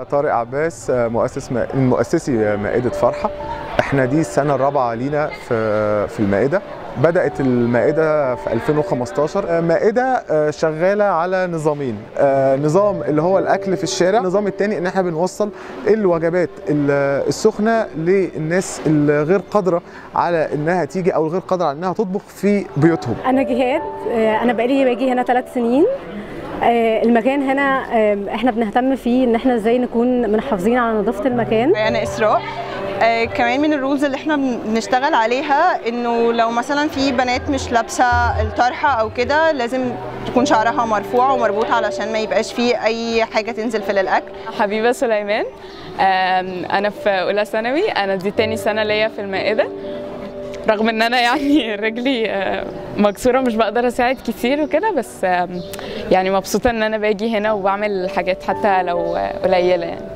طارق عباس مؤسس من مؤسسي مائدة فرحة احنا دي السنة الرابعة لينا في في المائدة بدأت المائدة في 2015 مائدة شغالة على نظامين نظام اللي هو الأكل في الشارع النظام الثاني إن احنا بنوصل الوجبات السخنة للناس الغير قادرة على إنها تيجي أو الغير قادرة على إنها تطبخ في بيوتهم أنا جهاد أنا بقالي باجي هنا ثلاث سنين المكان هنا احنا بنهتم فيه ان احنا ازاي نكون محافظين على نظافه المكان انا اسراء آه كمان من الرولز اللي احنا بنشتغل عليها انه لو مثلا في بنات مش لابسه الطرحه او كده لازم تكون شعرها مرفوع ومربوط علشان ما يبقاش فيه اي حاجه تنزل في الاكل حبيبه سليمان انا في اولى ثانوي انا دي تاني سنه ليا في المائده رغم ان انا يعني رجلي مكسوره مش بقدر اساعد كتير وكده بس يعني مبسوطه ان انا باجي هنا وبعمل حاجات حتى لو قليله يعني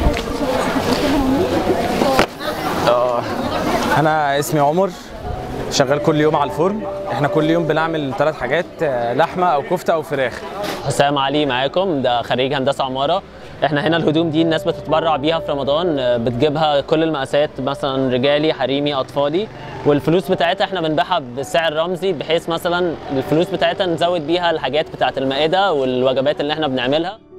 انا اسمي عمر شغال كل يوم على الفرن احنا كل يوم بنعمل ثلاث حاجات لحمه او كفته او فراخ حسام علي معاكم ده خريج هندسه عماره احنا هنا الهدوم دي الناس بتتبرع بيها في رمضان بتجيبها كل المقاسات مثلا رجالي حريمي اطفالي والفلوس بتاعتها احنا بنبيعها بسعر رمزي بحيث مثلا الفلوس بتاعتها نزود بيها الحاجات بتاعت المائده والوجبات اللي احنا بنعملها